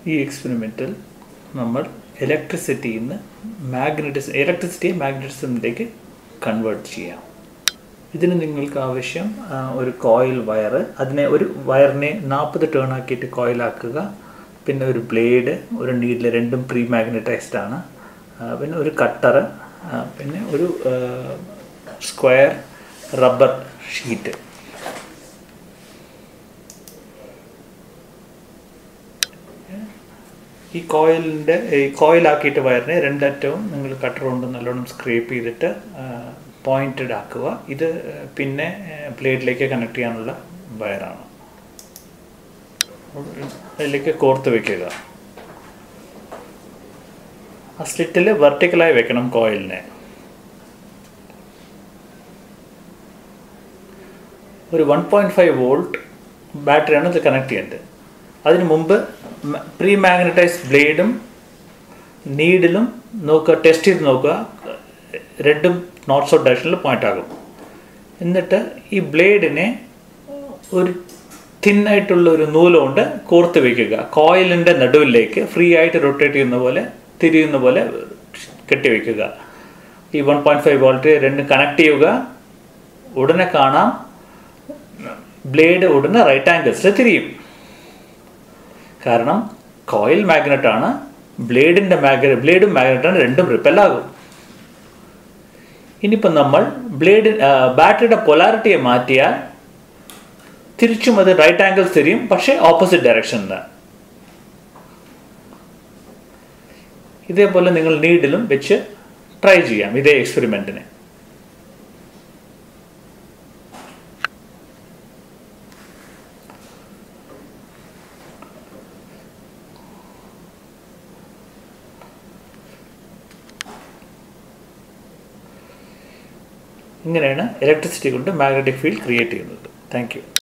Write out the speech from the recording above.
ഈ എക്സ്പെരിമെൻറ്റിൽ നമ്മൾ ഇലക്ട്രിസിറ്റിയിൽ നിന്ന് മാഗ്നറ്റിസ് ഇലക്ട്രിസിറ്റിയെ മാഗ്നറ്റിസത്തിലേക്ക് കൺവേർട്ട് ചെയ്യാം ഇതിന് നിങ്ങൾക്ക് ആവശ്യം ആ, ഒരു കോയിൽ വയർ അതിനെ ഒരു വയറിനെ നാൽപ്പത് ടേൺ ആക്കിയിട്ട് കോയിലാക്കുക പിന്നെ ഒരു ബ്ലേഡ് ഒരു നീഡിൽ രണ്ടും പ്രീ മാഗ്നറ്റൈസ്ഡ് ആണ് ആ, പിന്നെ ഒരു കട്ടർ പിന്നെ ഒരു സ്ക്വയർ റബ്ബർ ഷീറ്റ് ഈ കോയിലിൻ്റെ ഈ കോയിലാക്കിയിട്ട് വയറിനെ രണ്ടറ്റവും നിങ്ങൾ കട്ടർ കൊണ്ട് നല്ലോണം സ്ക്രേപ്പ് ചെയ്തിട്ട് പോയിൻറ്റഡ് ആക്കുക ഇത് പിന്നെ പ്ലേറ്റിലേക്ക് കണക്ട് ചെയ്യാനുള്ള വയറാണ് അതിലേക്ക് കോർത്ത് വെക്കുക ആ സ്ലിറ്റിൽ വെർട്ടിക്കലായി വെക്കണം കോയിലിനെ ഒരു വൺ പോയിൻറ്റ് ഫൈവ് വോൾട്ട് ബാറ്ററിയാണ് ഇത് കണക്ട് ചെയ്യേണ്ടത് അതിന് മുമ്പ് പ്രീ മാഗ്നറ്റൈസ് ബ്ലേഡും നീഡിലും നോക്കുക ടെസ്റ്റ് ചെയ്ത് നോക്കുക രണ്ടും നോട്ട് സോ ഡയറക്ഷനിൽ പോയിന്റ് ആകും എന്നിട്ട് ഈ ബ്ലേഡിനെ ഒരു തിന്നായിട്ടുള്ള ഒരു നൂലുകൊണ്ട് കോർത്ത് വയ്ക്കുക കോയിലിൻ്റെ നടുവിലേക്ക് ഫ്രീ ആയിട്ട് റൊട്ടേറ്റ് ചെയ്യുന്ന പോലെ തിരിയുന്ന പോലെ കെട്ടിവെക്കുക ഈ വൺ പോയിൻറ്റ് ഫൈവ് വോൾട്ട് രണ്ടും കണക്ട് ചെയ്യുക ഉടനെ കാണാം ബ്ലേഡ് ഉടനെ റൈറ്റ് ആംഗിൾസിൽ തിരിയും കാരണം കോയിൽ മാഗ്നറ്റ് ആണ് ബ്ലേഡിൻ്റെ മാഗ്നറ്റ് ബ്ലേഡും മാഗ്നറ്റാണ് രണ്ടും റിപ്പല്ലാകും ഇനിയിപ്പോൾ നമ്മൾ ബ്ലേഡ് ബാറ്ററിയുടെ പൊലാരിറ്റിയെ മാറ്റിയാൽ തിരിച്ചും അത് റൈറ്റ് ആംഗിൾസ് തിരിയും പക്ഷേ ഓപ്പോസിറ്റ് ഡയറക്ഷനിൽ ഇതേപോലെ നിങ്ങൾ നീഡിലും വെച്ച് ട്രൈ ചെയ്യാം ഇതേ എക്സ്പെരിമെൻറ്റിനെ ഇങ്ങനെയാണ് ഇലക്ട്രിസിറ്റി കൊണ്ട് മാഗ്നറ്റിക് ഫീൽഡ് ക്രിയേറ്റ് ചെയ്യുന്നത് താങ്ക് യു